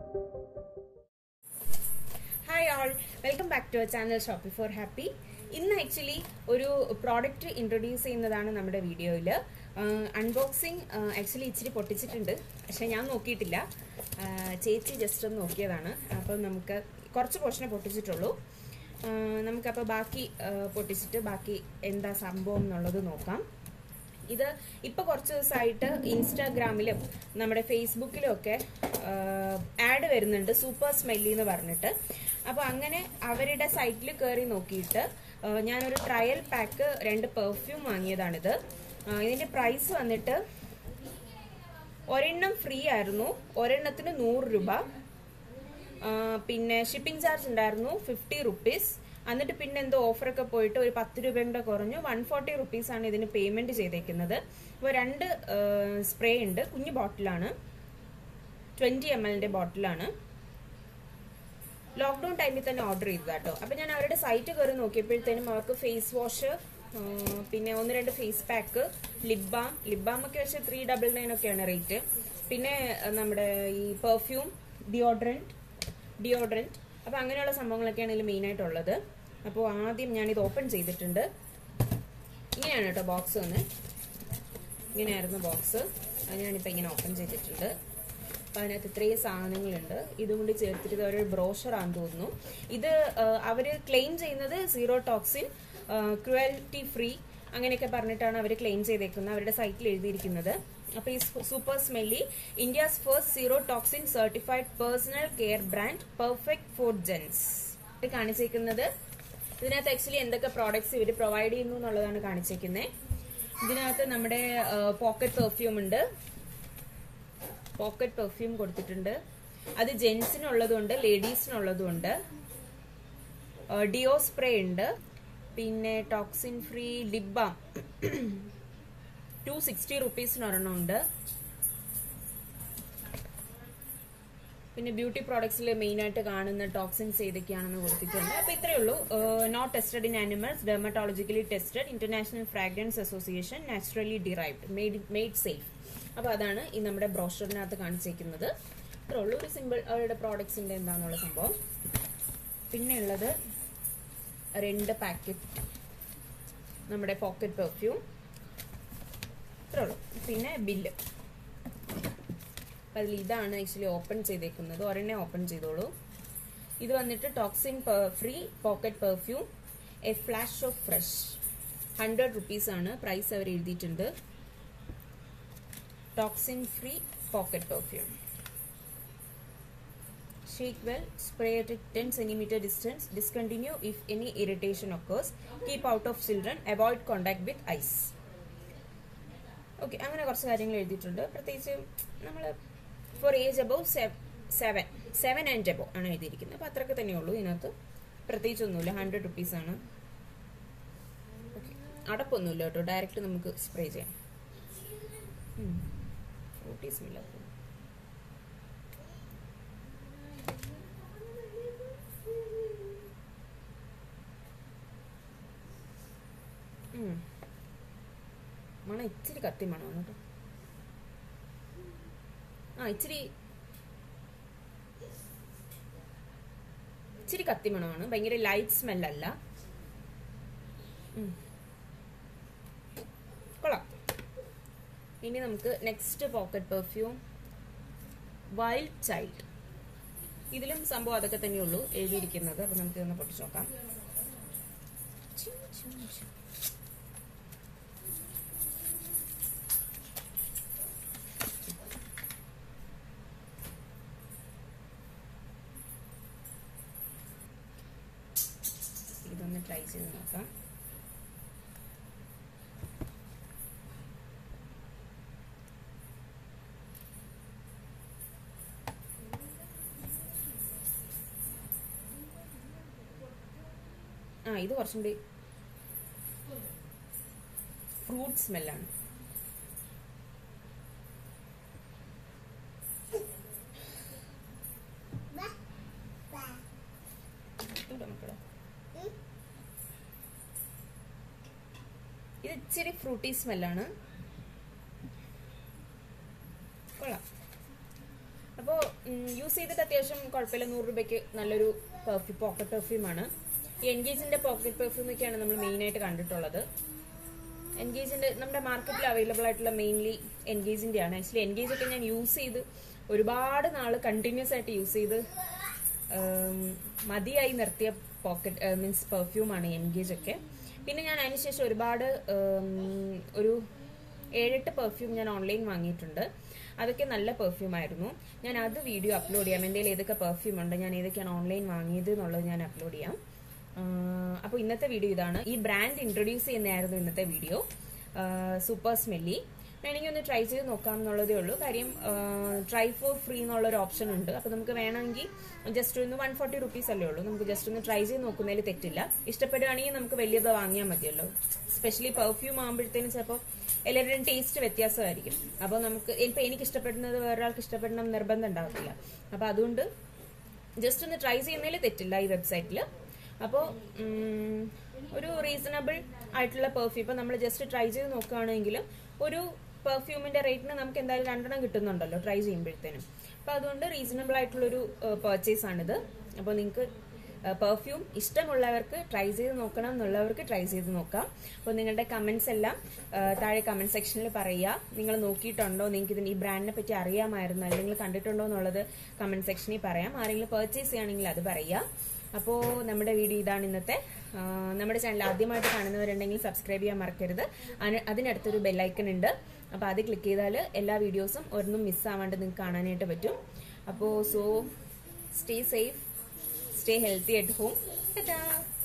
Hi all welcome back to channel shoppy for happy ഇന്ന് actually ഒരു product introduce ചെയ്യുന്നതാണ് നമ്മുടെ വീഡിയോയിൽ അൺബോക്സിങ് ആക്ച്വലി ഇച്ചിരി പൊട്ടിച്ചിട്ടുണ്ട് പക്ഷെ ഞാൻ നോക്കിയിട്ടില്ല ആ, ചേച്ചി ജസ്റ്റ് ഒന്ന് നോക്കിയതാണ് അപ്പം നമുക്ക് കുറച്ച് പോർഷനെ പൊട്ടിച്ചിട്ടുള്ളൂ ആ, നമുക്കപ്പോൾ ബാക്കി ആ, പൊട്ടിച്ചിട്ട് ബാക്കി എന്താ സംഭവം എന്നുള്ളത് നോക്കാം ഇത് ഇപ്പൊ കുറച്ച് ദിവസമായിട്ട് ഇൻസ്റ്റാഗ്രാമിലും നമ്മുടെ ഫേസ്ബുക്കിലും ഒക്കെ ആഡ് വരുന്നുണ്ട് സൂപ്പർ സ്മെല്ലി എന്ന് പറഞ്ഞിട്ട് അപ്പൊ അങ്ങനെ അവരുടെ സൈറ്റിൽ കയറി നോക്കിയിട്ട് ആ, ഞാനൊരു ട്രയൽ പാക്ക് രണ്ട് പെർഫ്യൂം വാങ്ങിയതാണിത് ആ, ഇതിന്റെ പ്രൈസ് വന്നിട്ട് ഒരെണ്ണം ഫ്രീ ആയിരുന്നു ഒരെണ്ണത്തിന് നൂറ് രൂപ ആ, പിന്നെ ഷിപ്പിംഗ് ചാർജ് ഉണ്ടായിരുന്നു ഫിഫ്റ്റി റുപ്പീസ് എന്നിട്ട് പിന്നെ എന്തോ ഓഫറൊക്കെ പോയിട്ട് ഒരു പത്ത് രൂപയുടെ കുറഞ്ഞു വൺ ഫോർട്ടി റുപ്പീസ് ആണ് ഇതിന് പേയ്മെന്റ് ചെയ്തേക്കുന്നത് അപ്പോൾ രണ്ട് സ്പ്രേ ഉണ്ട് കുഞ്ഞു ബോട്ടിലാണ് ട്വന്റി എം എല്ലിന്റെ ബോട്ടിലാണ് ലോക്ക്ഡൌൺ ടൈമിൽ തന്നെ ഓർഡർ ചെയ്തത് കേട്ടോ അപ്പൊ ഞാൻ അവരുടെ സൈറ്റ് കയറി നോക്കിയപ്പോഴത്തേനും അവർക്ക് ഫേസ് വാഷ് പിന്നെ ഒന്ന് രണ്ട് face pack lip balm lip balm ഒക്കെ വെച്ച് ത്രീ ഡബിൾ നയൻ ഒക്കെയാണ് റേറ്റ് പിന്നെ ആ, നമ്മുടെ ഈ പെർഫ്യൂം ഡിയോഡ്രൻറ്റ് ഡിയോഡ്രൻറ്റ് അപ്പൊ അങ്ങനെയുള്ള സംഭവങ്ങളൊക്കെയാണ് ഇതിൽ മെയിൻ ആയിട്ടുള്ളത് അപ്പോൾ ആദ്യം ഞാനിത് ഓപ്പൺ ചെയ്തിട്ടുണ്ട് ഇങ്ങനെയാണ് കേട്ടോ ബോക്സ് വന്ന് ഇങ്ങനെയായിരുന്നു ബോക്സ് അത് ഞാനിപ്പോൾ ഇങ്ങനെ ഓപ്പൺ ചെയ്തിട്ടുണ്ട് അപ്പോൾ അതിനകത്ത് ഇത്രയും സാധനങ്ങളുണ്ട് ഇതും കൂടി ചേർത്തിട്ട് ഇത് ഒരു ബ്രോഷറാന്ന് തോന്നുന്നു ഇത് അവർ ക്ലെയിം ചെയ്യുന്നത് സീറോ ടോക്സിൻ ക്രുവൽറ്റി ഫ്രീ അങ്ങനെയൊക്കെ പറഞ്ഞിട്ടാണ് അവർ ക്ലെയിം ചെയ്തേക്കുന്നത് അവരുടെ സൈറ്റിൽ എഴുതിയിരിക്കുന്നത് അപ്പോൾ ഈ super smelly India's first zero toxin certified personal care brand perfect for gents ഇത് കാണിച്ചേക്കുന്നത് ഇതിനകത്ത് ആക്ച്വലി എന്തൊക്കെ പ്രോഡക്ട്സ് ഇവർ പ്രൊവൈഡ് ചെയ്യുന്നു എന്നുള്ളതാണ് കാണിച്ചേക്കുന്നത് ഇതിനകത്ത് നമ്മുടെ പോക്കറ്റ് പെർഫ്യൂം ഉണ്ട് പോക്കറ്റ് പെർഫ്യൂം കൊടുത്തിട്ടുണ്ട് അത് ജെൻസിനുള്ളതുണ്ട് ലേഡീസിനുള്ളതുണ്ട് ഡിയോ സ്പ്രേ ഉണ്ട് പിന്നെ toxin free lip balm two sixty റുപ്പീസിന് ഒരെണ്ണം ഉണ്ട് പിന്നെ ബ്യൂട്ടി പ്രോഡക്ട്സിൽ മെയിൻ ആയിട്ട് കാണുന്ന ടോക്സിൻസ് ഏതൊക്കെയാണെന്ന് കൊടുത്തിട്ടുണ്ട് അപ്പൊ ഇത്രയേ ഉള്ളൂ not tested in animals dermatologically tested international fragrance association naturally derived made made safe അപ്പൊ അതാണ് ഈ നമ്മുടെ ബ്രോഷറിനകത്ത് കാണിച്ചേക്കുന്നത് ഇത്രേ ഉള്ളൂ ഒരു സിമ്പിൾ അവരുടെ പ്രോഡക്ട്സിന്റെ എന്താണെന്നുള്ള സംഭവം പിന്നെ ഉള്ളത് രണ്ട് പാക്കറ്റ് നമ്മുടെ പോക്കറ്റ് പെർഫ്യൂം ഇത്രേ ഉള്ളൂ പിന്നെ ബില്ല് അപ്പം അതിൽ ഇതാണ് ആക്ച്വലി ഓപ്പൺ ചെയ്തേക്കുന്നത് ഒരെണ്ണെ ഓപ്പൺ ചെയ്തോളൂ ഇത് വന്നിട്ട് toxin free pocket perfume a flash of fresh hundred rupees ആണ് പ്രൈസ് അവർ എഴുതിയിട്ടുണ്ട് toxin free pocket perfume Shake well, spray at a 10 centimeter distance, discontinue if any irritation occurs, keep out of children, avoid contact with ice. Okay അങ്ങനെ കുറച്ച് കാര്യങ്ങൾ എഴുതിയിട്ടുണ്ട് പ്രത്യേകിച്ച് നമ്മൾ for age above seven seven and above ആണ് എഴുതിയിരിക്കുന്നത് അപ്പോൾ അത്രയൊക്കെ തന്നെ ഉള്ളൂ ഇതിനകത്ത് പ്രത്യേകിച്ചൊന്നുമില്ല ഹൺഡ്രഡ് റുപ്പീസ് ആണ് ഓക്കെ അടപ്പൊന്നുമില്ല കേട്ടോ ഡയറക്റ്റ് നമുക്ക് സ്പ്രേ ചെയ്യാം ഫ്രൂട്ടി സ്മെല്ല മണം ഇച്ചിരി കത്തി മണമാണ് കേട്ടോ ആ ഇച്ചിരി ഇച്ചിരി കത്തി മണമാണ് ഭയങ്കര ലൈറ്റ് സ്മെല്ലല്ല ഉം. കൊള്ളാം ഇനി നമുക്ക് next pocket perfume wild child ഇതിലും സംഭവം അതൊക്കെ തന്നെയുള്ളൂ എഴുതിയിരിക്കുന്നത് അപ്പൊ നമുക്ക് ഇതൊന്ന് പൊട്ടിച്ചു നോക്കാം ചിം, ചിം, ചിം. ഇതൊന്ന് ട്രൈ ചെയ്ത് നോക്കാം ആ ഇത് കുറച്ചും കൂടി ഫ്രൂട്ട് സ്മെല്ലാണ് മക്കളെ ഇത് ഇച്ചിരി ഫ്രൂട്ടി സ്മെല്ലാണ് കൊള്ളാം അപ്പോൾ യൂസ് ചെയ്തിട്ട് അത്യാവശ്യം കുഴപ്പമില്ല നൂറ് രൂപയ്ക്ക് നല്ലൊരു പെർഫ്യൂം പോക്കറ്റ് പെർഫ്യൂമാണ് ഈ എൻഗേജിന്റെ പോക്കറ്റ് പെർഫ്യൂം ഒക്കെയാണ് നമ്മൾ മെയിനായിട്ട് കണ്ടിട്ടുള്ളത് എൻഗേജിന്റെ നമ്മുടെ മാർക്കറ്റിൽ അവൈലബിൾ ആയിട്ടുള്ള മെയിൻലി എൻഗേജിന്റെ ആണ് ആക്ച്വലി എൻഗേജ് ഒക്കെ ഞാൻ യൂസ് ചെയ്ത് ഒരുപാട് നാൾ കണ്ടിന്യൂസ് ആയിട്ട് യൂസ് ചെയ്ത് ഉം, മതിയായി നിർത്തിയ പോക്കറ്റ് മീൻസ് പെർഫ്യൂമാണ് എൻഗേജ് ഒക്കെ പിന്നെ ഞാൻ അതിനുശേഷം ഒരുപാട് ഉം, ഒരു ഏഴെട്ട് പെർഫ്യൂം ഞാൻ ഓൺലൈൻ വാങ്ങിയിട്ടുണ്ട് അതൊക്കെ നല്ല പെർഫ്യൂം ആയിരുന്നു ഞാൻ അത് വീഡിയോ അപ്ലോഡ് ചെയ്യാം എൻ്റെ കയ്യിൽ ഏതൊക്കെ പെർഫ്യൂം ഉണ്ട് ഞാൻ ഏതൊക്കെയാണ് ഓൺലൈൻ വാങ്ങിയത് എന്നുള്ളത് ഞാൻ അപ്ലോഡ് ചെയ്യാം അപ്പോൾ ഇന്നത്തെ വീഡിയോ ഇതാണ് ഈ ബ്രാൻഡ് ഇൻട്രൊഡ്യൂസ് ചെയ്യുന്നതായിരുന്നു ഇന്നത്തെ വീഡിയോ സൂപ്പർ സ്മെല്ലി വേണമെങ്കിൽ ഒന്ന് ട്രൈ ചെയ്ത് നോക്കാം എന്നുള്ളതേ ഉള്ളൂ കാര്യം ട്രൈ ഫോർ ഫ്രീ എന്നുള്ള ഒരു ഓപ്ഷൻ ഉണ്ട് അപ്പോൾ നമുക്ക് വേണമെങ്കിൽ ജസ്റ്റ് ഒന്ന് വൺ ഫോർട്ടി റുപ്പീസ് അല്ലേ ഉള്ളൂ നമുക്ക് ജസ്റ്റ് ഒന്ന് ട്രൈ ചെയ്ത് നോക്കുന്നതിൽ തെറ്റില്ല ഇഷ്ടപ്പെടുകയാണെങ്കിൽ നമുക്ക് വലിയത് വാങ്ങിയാൽ മതിയല്ലോ സ്പെഷ്യലി പെർഫ്യൂം ആകുമ്പോഴത്തേനും ചിലപ്പോൾ എല്ലാവരുടെയും ടേസ്റ്റ് വ്യത്യാസമായിരിക്കും അപ്പോൾ നമുക്ക് ഇപ്പം എനിക്ക് ഇഷ്ടപ്പെടുന്നത് വേറൊരാൾക്ക് ഇഷ്ടപ്പെടണം എന്ന് നിർബന്ധം ഉണ്ടാകത്തില്ല അപ്പോൾ അതുകൊണ്ട് ജസ്റ്റ് ഒന്ന് ട്രൈ ചെയ്യുന്നതിൽ തെറ്റില്ല ഈ വെബ്സൈറ്റിൽ അപ്പോൾ ഒരു റീസണബിൾ ആയിട്ടുള്ള പെർഫ്യൂം ഇപ്പം നമ്മൾ ജസ്റ്റ് ട്രൈ ചെയ്ത് നോക്കുകയാണെങ്കിൽ ഒരു പെർഫ്യൂമിന്റെ റേറ്റിന് നമുക്ക് എന്തായാലും രണ്ടെണ്ണം കിട്ടുന്നുണ്ടല്ലോ ട്രൈ ചെയ്യുമ്പോഴത്തേനും അപ്പോൾ അതുകൊണ്ട് റീസണബിൾ ആയിട്ടുള്ളൊരു പർച്ചേസ് ആണിത് അപ്പോൾ നിങ്ങൾക്ക് പെർഫ്യൂം ഇഷ്ടമുള്ളവർക്ക് ട്രൈ ചെയ്ത് നോക്കണം എന്നുള്ളവർക്ക് ട്രൈ ചെയ്ത് നോക്കാം അപ്പോൾ നിങ്ങളുടെ കമന്റ്സ് എല്ലാം ആ, താഴെ കമന്റ് സെക്ഷനിൽ പറയുക നിങ്ങൾ നോക്കിയിട്ടുണ്ടോ നിങ്ങൾക്ക് ഇതിന് ഈ ബ്രാൻഡിനെ പറ്റി അറിയാമായിരുന്നു അല്ലെങ്കിൽ കണ്ടിട്ടുണ്ടോ എന്നുള്ളത് കമന്റ് സെക്ഷനിൽ പറയാം ആരെങ്കിലും പർച്ചേസ് ചെയ്യുകയാണെങ്കിൽ അത് പറയുക അപ്പോൾ നമ്മുടെ വീഡിയോ ഇതാണ് ഇന്നത്തെ ആ, നമ്മുടെ ചാനൽ ആദ്യമായിട്ട് കാണുന്നവരുണ്ടെങ്കിൽ സബ്സ്ക്രൈബ് ചെയ്യാൻ മറക്കരുത് അതിന് അതിനടുത്തൊരു ബെല്ലൈക്കൺ ഉണ്ട് അപ്പോൾ അത് ക്ലിക്ക് ചെയ്താൽ എല്ലാ വീഡിയോസും ഒരെണ്ണം മിസ്സാവാണ്ട് നിങ്ങൾക്ക് കാണാനായിട്ട് പറ്റും അപ്പോൾ so stay safe stay healthy at home Tata